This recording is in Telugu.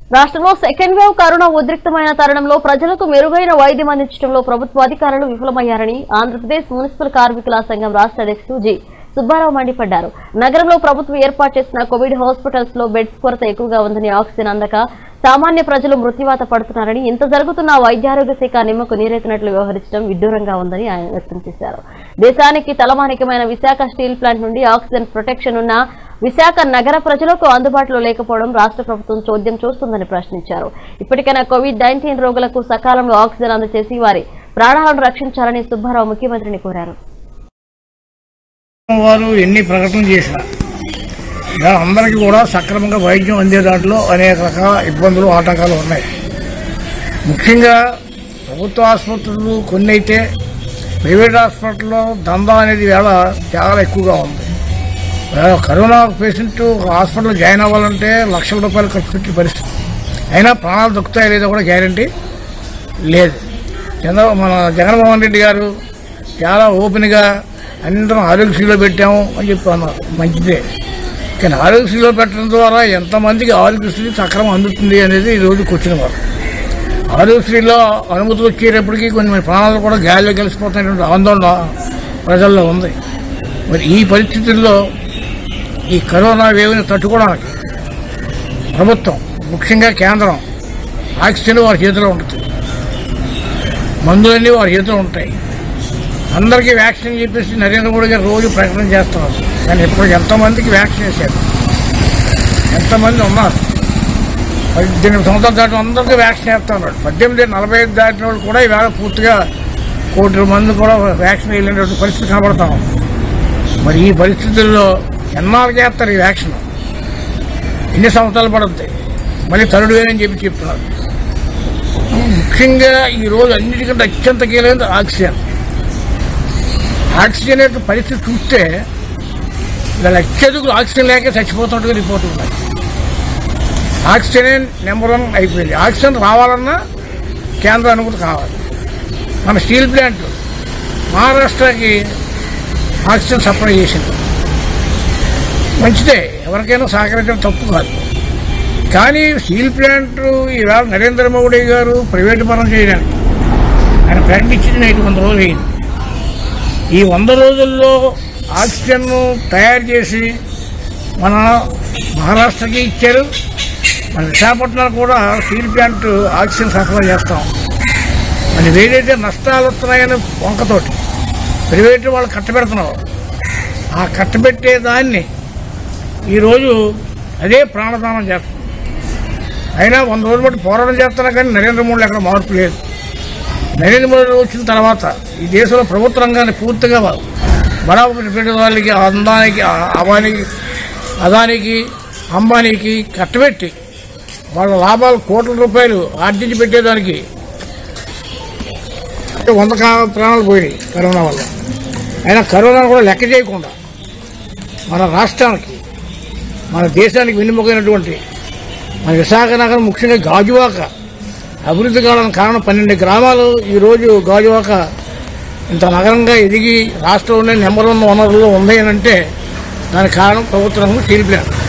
రాష్ట్రంలో సెకండ్ వేవ్ కరోనా ఉద్రిక్తమైన తరుణంలో ప్రజలకు మెరుగైన వైద్యం అందించడంలో ప్రభుత్వ అధికారులు విఫలమయ్యారని ఆంధ్రప్రదేశ్ మున్సిపల్ కార్మికుల సంఘం రాష్ట్ర అధ్యక్షుడు జి సుబ్బారావు మండిపడ్డారు నగరంలో ప్రభుత్వం ఏర్పాటు చేసిన కోవిడ్ హాస్పిటల్స్ లో బెడ్స్ కొరత ఎక్కువగా ఉందని ఆక్సిజన్ అందక సామాన్య ప్రజలు మృత్యువాత పడుతున్నారని ఇంత జరుగుతున్న వైద్యారోగ్య శాఖ నిమ్మకు నీరెత్తినట్లు వ్యవహరించడం విడ్డూరంగా ఉందని ఆయన వ్యక్తం చేశారు దేశానికి తలమానికమైన విశాఖ స్టీల్ ప్లాంట్ నుండి ఆక్సిజన్ ప్రొటెక్షన్ ఉన్న విశాఖ నగర ప్రజలకు అందుబాటులో లేకపోవడం రాష్ట్ర ప్రభుత్వం చోద్యం చూస్తుందని ప్రశ్నించారు ఇప్పటికైనా కోవిడ్ నైన్టీన్ రోగులకు సకాలంలో ఆక్సిజన్ అందజేసి వారి ప్రాణాలను రక్షించాలని సుబ్బారావు ముఖ్యమంత్రిని కోరారు వారు ఎన్ని ప్రకటనలు చేసినా ఇలా అందరికీ కూడా సక్రమంగా వైద్యం అందే దాంట్లో అనేక రకాల ఇబ్బందులు ఆటంకాలు ఉన్నాయి ముఖ్యంగా ప్రభుత్వ ఆసుపత్రులు కొన్ని అయితే ప్రైవేట్ హాస్పిటల్లో దందా అనేది వేళ చాలా ఎక్కువగా ఉంది వేళ కరోనా పేషెంట్ ఒక హాస్పిటల్లో జాయిన్ అవ్వాలంటే లక్షల రూపాయలు ఖర్చు పెట్టే పరిస్థితి అయినా ప్రాణాలు దొక్కుతాయో లేదో కూడా గ్యారంటీ లేదు చంద్ర మన జగన్మోహన్ రెడ్డి గారు చాలా ఓపెన్గా అందరం ఆరోగ్యశ్రీలో పెట్టాము అని చెప్పి అన్నారు మంచిదే కానీ ఆరోగ్యశ్రీలో పెట్టడం ద్వారా ఎంతమందికి ఆరోగ్యశ్రీ సక్రమం అందుతుంది అనేది ఈ రోజు వచ్చిన వారు ఆరోగ్యశ్రీలో అనుమతులు వచ్చేటప్పటికి కొన్ని ప్రాణాలు కూడా గాలిలో కలిసిపోతున్నటువంటి ఆందోళన ప్రజల్లో ఉంది మరి ఈ పరిస్థితుల్లో ఈ కరోనా వేవ్ని తట్టుకోవడానికి ప్రభుత్వం ముఖ్యంగా కేంద్రం ఆక్సిజన్ వారి చేతిలో ఉంటుంది మందులన్నీ వారి చేతిలో ఉంటాయి అందరికీ వ్యాక్సిన్ చెప్పేసి నరేంద్ర మోడీ గారు రోజు ప్రకటన చేస్తున్నారు కానీ ఇప్పుడు ఎంతమందికి వ్యాక్సిన్ వేశారు ఎంతమంది ఉన్నారు పద్దెనిమిది సంవత్సరాలు దాటిన అందరికీ వ్యాక్సిన్ వేస్తున్నాడు పద్దెనిమిది నలభై ఐదు దాటిన వాళ్ళు కూడా ఈవేళ పూర్తిగా కోటి మంది కూడా వ్యాక్సిన్ వేయలేనటువంటి పరిస్థితి కనబడతాం మరి ఈ పరిస్థితుల్లో ఎన్నాళ్ళకి వేస్తారు ఈ వ్యాక్సిన్ ఎన్ని సంవత్సరాలు పడుతుంది మళ్ళీ తరుడు వేయని చెప్పి చెప్తున్నారు ముఖ్యంగా ఈ రోజు అన్నిటికంటే అత్యంత కీలైనది ఆక్సిజన్ ఆక్సిజన్ యొక్క పరిస్థితి చూస్తే వీళ్ళ అత్యధికులు ఆక్సిజన్ లేక చచ్చిపోతున్నట్టుగా రిపోర్ట్ ఉన్నాయి ఆక్సిజన్ నెంబర్ వన్ అయిపోయింది ఆక్సిజన్ రావాలన్నా కేంద్ర అనుమతి కావాలి మన స్టీల్ ప్లాంట్ మహారాష్ట్రకి ఆక్సిజన్ సప్లై చేసింది మంచిదే ఎవరికైనా సహకరించడం తప్పు కాదు కానీ స్టీల్ ప్లాంట్ ఈవేళ నరేంద్ర మోడీ గారు ప్రైవేటు పరం చేయడానికి ఆయన ప్రకటించింది నేటి వంద రోజులు అయింది ఈ వంద రోజుల్లో ఆక్సిజన్ తయారు చేసి మన మహారాష్ట్రకి ఇచ్చారు మన విశాఖపట్నం కూడా స్టీల్ ప్లాంట్ ఆక్సిజన్ సరఫరా చేస్తాం మరి ఏదైతే నష్టాలు వస్తున్నాయని వంకతోటి ప్రైవేటు వాళ్ళు కట్టబెడుతున్నారు ఆ కట్టబెట్టే దాన్ని ఈరోజు అదే ప్రాణదానం చేస్తుంది అయినా వంద రోజులు బట్టి పోరాటం చేస్తున్నా కానీ నరేంద్ర మోడీ అక్కడ మార్పు లేదు నరేంద్ర మోడీ వచ్చిన తర్వాత ఈ దేశంలో ప్రభుత్వ రంగాన్ని పూర్తిగా బడాబు వాళ్ళకి అందానికి అవానికి అదానికి అంబానీకి కట్టబెట్టి వాళ్ళ లాభాలు కోట్ల రూపాయలు ఆర్జించి పెట్టేదానికి వంద కా- ప్రాణాలు పోయినాయి కరోనా వల్ల అయినా కరోనా కూడా లెక్క చేయకుండా మన రాష్ట్రానికి మన దేశానికి వెన్నుముకైనటువంటి మన విశాఖ నగరం ముఖ్యంగా గాజువాక అభివృద్ధి కావడానికి కారణం పన్నెండు గ్రామాలు ఈరోజు గాజువాక ఇంత నగరంగా ఎదిగి రాష్ట్రంలోనే నెంబర్ వన్ వనరుల్లో ఉంది అని అంటే దానికి కారణం ప్రభుత్వం స్టీల్ ప్లాంట్